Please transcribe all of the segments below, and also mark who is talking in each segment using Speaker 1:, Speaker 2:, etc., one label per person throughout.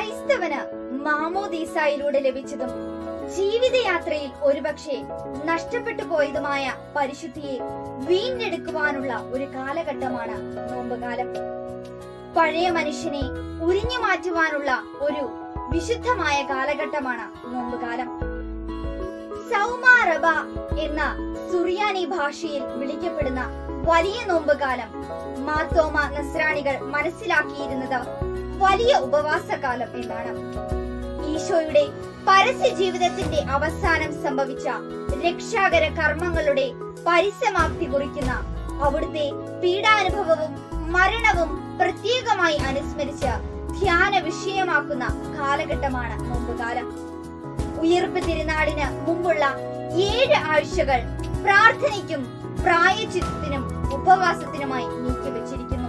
Speaker 1: ക്രൈസ്തവന് മാമോദീസായിലൂടെ ലഭിച്ചതും ജീവിതയാത്രയിൽ ഒരുപക്ഷെ നഷ്ടപ്പെട്ടു പോയതുമായ പരിശുദ്ധിയെ വീണ്ടെടുക്കുവാനുള്ള ഒരു കാലഘട്ടമാണ് നോമ്പുകാലം പഴയ മനുഷ്യനെ ഉരിഞ്ഞു മാറ്റുവാനുള്ള ഒരു വിശുദ്ധമായ കാലഘട്ടമാണ് നോമ്പുകാലം സൗമാറബ എന്ന സുറിയാനി ഭാഷയിൽ വിളിക്കപ്പെടുന്ന വലിയ നോമ്പുകാലം മാർത്തോമ നസ്രാണികൾ മനസ്സിലാക്കിയിരുന്നത് വലിയ ഉപവാസകാലം എന്നാണ് ഈശോയുടെ പരസ്യ ജീവിതത്തിന്റെ അവസാനം സംഭവിച്ച രക്ഷാകര കർമ്മങ്ങളുടെ പരിസമാപ്തി കുറിക്കുന്ന അവിടുത്തെ പീഡാനുഭവവും മരണവും പ്രത്യേകമായി അനുസ്മരിച്ച് ധ്യാന വിഷയമാക്കുന്ന കാലഘട്ടമാണ് നോമ്പുകാലം ഉയർപ്പ് തിരുനാളിന് മുമ്പുള്ള ഏഴ് ആഴ്ചകൾ പ്രാർത്ഥനയ്ക്കും പ്രായച്ചിത്തത്തിനും ഉപവാസത്തിനുമായി നീക്കിവച്ചിരിക്കുന്നു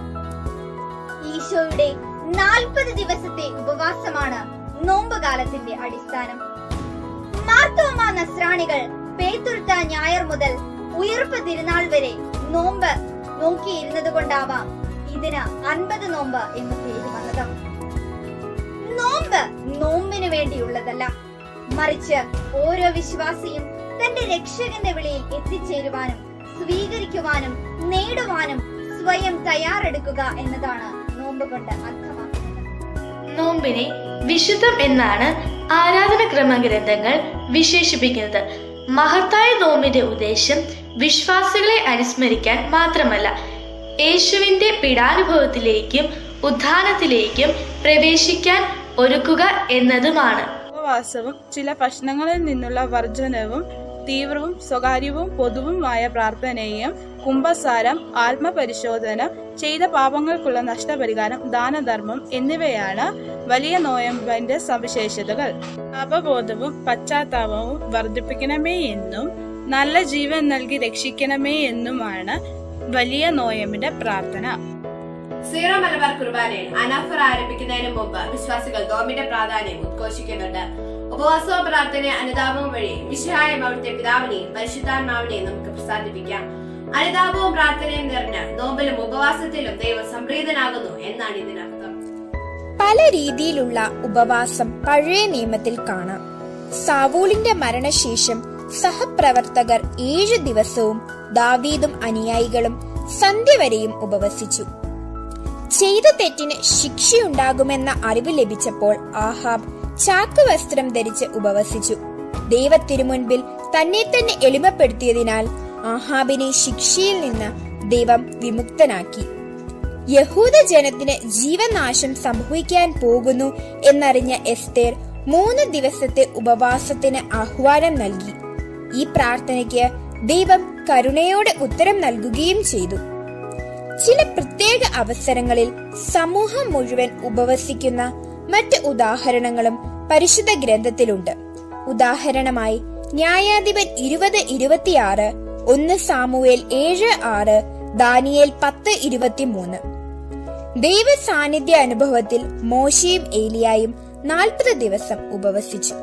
Speaker 1: ഈശോയുടെ നാൽപ്പത് ദിവസത്തെ ഉപവാസമാണ് നോമ്പുകാലത്തിന്റെ അടിസ്ഥാനം മാർത്തോമ നസ്രാണികൾ പേത്തുരുത്ത ഞായർ മുതൽ ഉയർപ്പ് തിരുനാൾ വരെ നോമ്പ് നോക്കിയിരുന്നത് കൊണ്ടാവാം ഇതിന് അൻപത് നോമ്പ് എന്ന് പേര് വന്നത് നോമ്പ് നോമ്പിനു വേണ്ടിയുള്ളതല്ല മറിച്ച് ഓരോ വിശ്വാസിയും തന്റെ രക്ഷകന്റെ വിളിയിൽ എത്തിച്ചേരുവാനും സ്വീകരിക്കുവാനും നേടുവാനും സ്വയം തയ്യാറെടുക്കുക എന്നതാണ് നോമ്പ് കൊണ്ട് അർത്ഥമാക്കുന്നത്
Speaker 2: നോമ്പിനെ വിശുദ്ധം എന്നാണ് ആരാധന ക്രമഗ്രന്ഥങ്ങൾ വിശേഷിപ്പിക്കുന്നത് മഹത്തായ നോമ്പിന്റെ ഉദ്ദേശം വിശ്വാസികളെ അനുസ്മരിക്കാൻ മാത്രമല്ല യേശുവിന്റെ പീഡാനുഭവത്തിലേക്കും ഉദ്ധാനത്തിലേക്കും പ്രവേശിക്കാൻ ഒരുക്കുക എന്നതുമാണ്
Speaker 3: ഉപവാസവും ചില ഭക്ഷണങ്ങളിൽ നിന്നുള്ള വർജനവും തീവ്രവും സ്വകാര്യവും പൊതുവുമായ പ്രാർത്ഥനയും കുംഭസാരം ആത്മപരിശോധന ചെയ്ത പാപങ്ങൾക്കുള്ള നഷ്ടപരിഹാരം ദാനധർമ്മം എന്നിവയാണ് വലിയ നോയമ്പിന്റെ സവിശേഷതകൾ അപബോധവും പശ്ചാത്താപവും വർദ്ധിപ്പിക്കണമേ എന്നും നല്ല ജീവൻ നൽകി രക്ഷിക്കണമേ എന്നുമാണ് വലിയ നോയമ്പിന്റെ പ്രാർത്ഥന
Speaker 4: സീറോ മലബാർ കുർബാനയിൽ അനാഫർ ആരംഭിക്കുന്നതിന് മുമ്പ് വിശ്വാസികൾ നോമ്പിന്റെ പ്രാധാന്യം ഉദ്ഘോഷിക്കുന്നുണ്ട് ഉപവാസവും പ്രാർത്ഥനയും അനുതാപവും വഴി വിശുഹായ അവിടുത്തെ പിതാവിനെയും പരിശുദ്ധാത്മാവിനെയും നമുക്ക് പ്രസാദിപ്പിക്കാം അനുതാപവും പ്രാർത്ഥനയും നിറഞ്ഞ നോമ്പിലും ഉപവാസത്തിലും ദൈവം സംപ്രീതനാകുന്നു എന്നാണ് ഇതിനർത്ഥം
Speaker 5: പല രീതിയിലുള്ള ഉപവാസം പഴയ നിയമത്തിൽ കാണാം സാവൂളിന്റെ മരണശേഷം സഹപ്രവർത്തകർ ഏഴു ദിവസവും ദാവീദും അനുയായികളും സന്ധ്യ വരെയും ഉപവസിച്ചു ചെയ്ത തെറ്റിന് ശിക്ഷയുണ്ടാകുമെന്ന അറിവ് ലഭിച്ചപ്പോൾ ആഹാബ് ചാക്ക് വസ്ത്രം ധരിച്ച് ഉപവസിച്ചു ദൈവത്തിരുമുൻപിൽ തന്നെ തന്നെ എളിമപ്പെടുത്തിയതിനാൽ ആഹാബിനെ ശിക്ഷയിൽ നിന്ന് ദൈവം വിമുക്തനാക്കി യഹൂദ ജനത്തിന് ജീവനാശം സംഭവിക്കാൻ പോകുന്നു എന്നറിഞ്ഞ എസ്തേർ മൂന്ന് ദിവസത്തെ ഉപവാസത്തിന് ആഹ്വാനം നൽകി ഈ പ്രാർത്ഥനയ്ക്ക് ദൈവം കരുണയോടെ ഉത്തരം നൽകുകയും ചെയ്തു ചില പ്രത്യേക അവസരങ്ങളിൽ സമൂഹം മുഴുവൻ ഉപവസിക്കുന്ന മറ്റ് ഉദാഹരണങ്ങളും പരിശുദ്ധ ഗ്രന്ഥത്തിലുണ്ട് ഉദാഹരണമായി ന്യായാധിപൻ ഇരുപത് ഇരുപത്തിയാറ് ഒന്ന് സാമുവേൽ ഏഴ് ആറ് ദാനിയേൽ പത്ത് ഇരുപത്തിമൂന്ന് ദൈവ സാന്നിധ്യ അനുഭവത്തിൽ മോശയും ഏലിയായും നാൽപ്പത് ദിവസം ഉപവസിച്ചു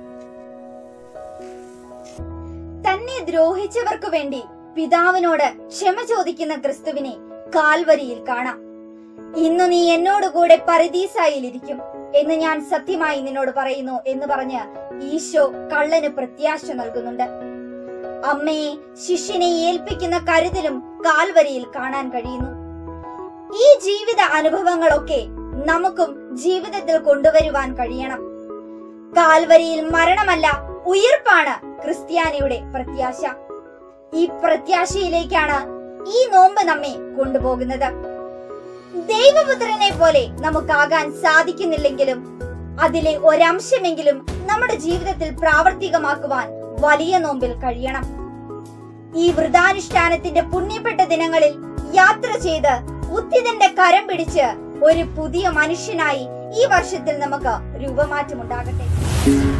Speaker 1: തന്നെ ദ്രോഹിച്ചവർക്കു വേണ്ടി പിതാവിനോട് ക്ഷമ ചോദിക്കുന്ന ക്രിസ്തുവിനെ കാൽവരിയിൽ കാണാം ഇന്നു നീ എന്നോടുകൂടെ പരദീസായിലിരിക്കും എന്ന് ഞാൻ സത്യമായി നിന്നോട് പറയുന്നു എന്ന് പറഞ്ഞ് ഈശോ കള്ളന് പ്രത്യാശ നൽകുന്നുണ്ട് അമ്മയെ ശിഷ്യനെ ഏൽപ്പിക്കുന്ന കരുതലും കാൽവരിയിൽ കാണാൻ കഴിയുന്നു ഈ ജീവിത അനുഭവങ്ങളൊക്കെ നമുക്കും ജീവിതത്തിൽ കൊണ്ടുവരുവാൻ കഴിയണം കാൽവരിയിൽ മരണമല്ല ഉയർപ്പാണ് ക്രിസ്ത്യാനിയുടെ പ്രത്യാശ ഈ പ്രത്യാശയിലേക്കാണ് ഈ നോമ്പ് നമ്മെ കൊണ്ടുപോകുന്നത് ദൈവപുത്രനെ പോലെ നമുക്കാകാൻ സാധിക്കുന്നില്ലെങ്കിലും അതിലെ ഒരംശമെങ്കിലും നമ്മുടെ ജീവിതത്തിൽ പ്രാവർത്തികമാക്കുവാൻ വലിയ നോമ്പിൽ കഴിയണം ഈ വ്രതാനുഷ്ഠാനത്തിന്റെ പുണ്യപ്പെട്ട ദിനങ്ങളിൽ യാത്ര ചെയ്ത് ഉത്തിതന്റെ കരം പിടിച്ച് ഒരു പുതിയ മനുഷ്യനായി ഈ വർഷത്തിൽ നമുക്ക് രൂപമാറ്റമുണ്ടാകട്ടെ